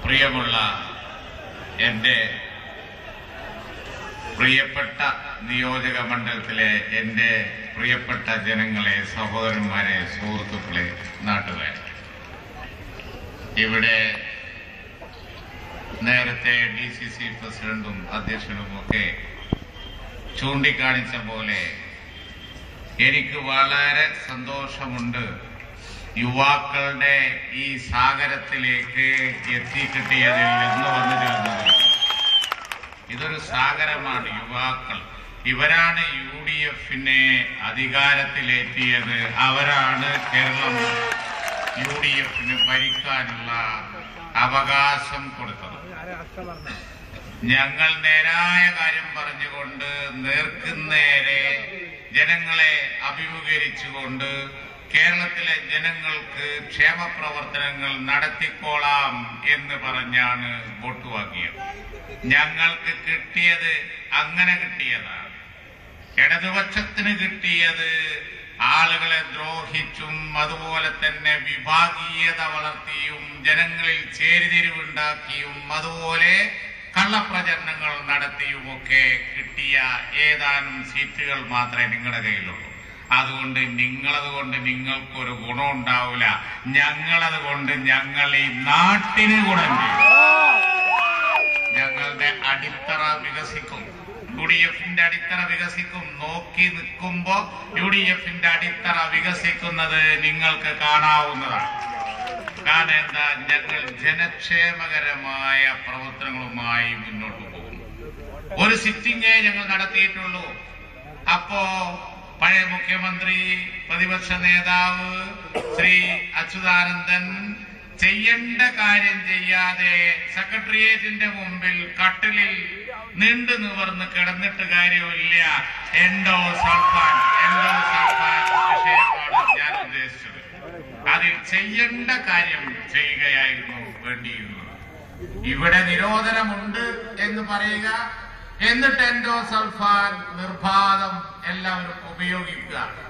പ്രിയമുള്ള എൻ്റെ പ്രിയപ്പെട്ട നിയോജക മണ്ഡലത്തിലെ എൻ്റെ പ്രിയപ്പെട്ട ജനങ്ങളെ സഹോദരന്മാരെ സുഹൃത്തുക്കളെ നാട്ടുകാരെ ഇവിടെ നേരത്തെ ഡി സി സി പ്രസിഡന്റും അധ്യക്ഷനും ഒക്കെ ചൂണ്ടിക്കാണിച്ച പോലെ എനിക്ക് വളരെ സന്തോഷമുണ്ട് യുവാക്കളുടെ ഈ സാഗരത്തിലേക്ക് എത്തിക്കിട്ടിയതിൽ എന്ന് വന്നു ചേർന്നത് ഇതൊരു സാഗരമാണ് യുവാക്കൾ ഇവരാണ് യു ഡി എഫിനെ അധികാരത്തിലേറ്റിയത് അവരാണ് കേരളം യു ഡി എഫിന് ഭരിക്കാനുള്ള അവകാശം കൊടുത്തത് ഞങ്ങൾ നേരായ കാര്യം പറഞ്ഞുകൊണ്ട് നേർക്കുനേരെ ജനങ്ങളെ അഭിമുഖീകരിച്ചുകൊണ്ട് കേരളത്തിലെ ജനങ്ങൾക്ക് ക്ഷേമ പ്രവർത്തനങ്ങൾ നടത്തിക്കോളാം എന്ന് പറഞ്ഞാണ് വോട്ട് വാങ്ങിയത് ഞങ്ങൾക്ക് കിട്ടിയത് അങ്ങനെ കിട്ടിയതാണ് ഇടതുപക്ഷത്തിന് കിട്ടിയത് ആളുകളെ ദ്രോഹിച്ചും അതുപോലെ തന്നെ വിഭാഗീയത വളർത്തിയും ജനങ്ങളിൽ ചേരിതിരിവുണ്ടാക്കിയും അതുപോലെ കള്ളപ്രചരണങ്ങൾ നടത്തിയുമൊക്കെ കിട്ടിയ ഏതാനും സീറ്റുകൾ മാത്രമേ നിങ്ങളുടെ കയ്യിലുള്ളൂ അതുകൊണ്ട് നിങ്ങളത് കൊണ്ട് നിങ്ങൾക്കൊരു ഗുണം ഉണ്ടാവില്ല ഞങ്ങളത് കൊണ്ട് ഞങ്ങൾ ഈ നാട്ടിന് ഗുണം ചെയ്യും ഞങ്ങളുടെ അടിത്തറ വികസിക്കും യു ഡി എഫിന്റെ അടിത്തറ വികസിക്കും നോക്കി നിൽക്കുമ്പോ യു ഡി എഫിന്റെ അടിത്തറ വികസിക്കുന്നത് നിങ്ങൾക്ക് കാണാവുന്നതാണ് കാരണം എന്താ ഞങ്ങൾ ജനക്ഷേമകരമായ പ്രവർത്തനങ്ങളുമായി മുന്നോട്ട് പോകും ഒരു സിറ്റിംഗേ ഞങ്ങൾ നടത്തിയിട്ടുള്ളൂ അപ്പോ പഴയ മുഖ്യമന്ത്രി പ്രതിപക്ഷ നേതാവ് ശ്രീ അച്യുതാനന്ദൻ ചെയ്യേണ്ട കാര്യം ചെയ്യാതെ സെക്രട്ടേറിയറ്റിന്റെ മുമ്പിൽ കട്ടിലിൽ നീണ്ടു നിവർന്ന് കിടന്നിട്ട് കാര്യമില്ല എൻഡോ സൾഫാൻ എൻഡോ സൾഫാൻ വിഷയമാണ് ഞാൻ ഉദ്ദേശിച്ചത് അതിൽ ചെയ്യേണ്ട കാര്യം ചെയ്യുകയായിരുന്നു വേണ്ടിയിരുന്നത് ഇവിടെ നിരോധനമുണ്ട് എന്ന് പറയുക എന്നിട്ട് എൻഡോ സൾഫാൻ നിർബാധം എല്ലാവരും ഉപയോഗിക്കുക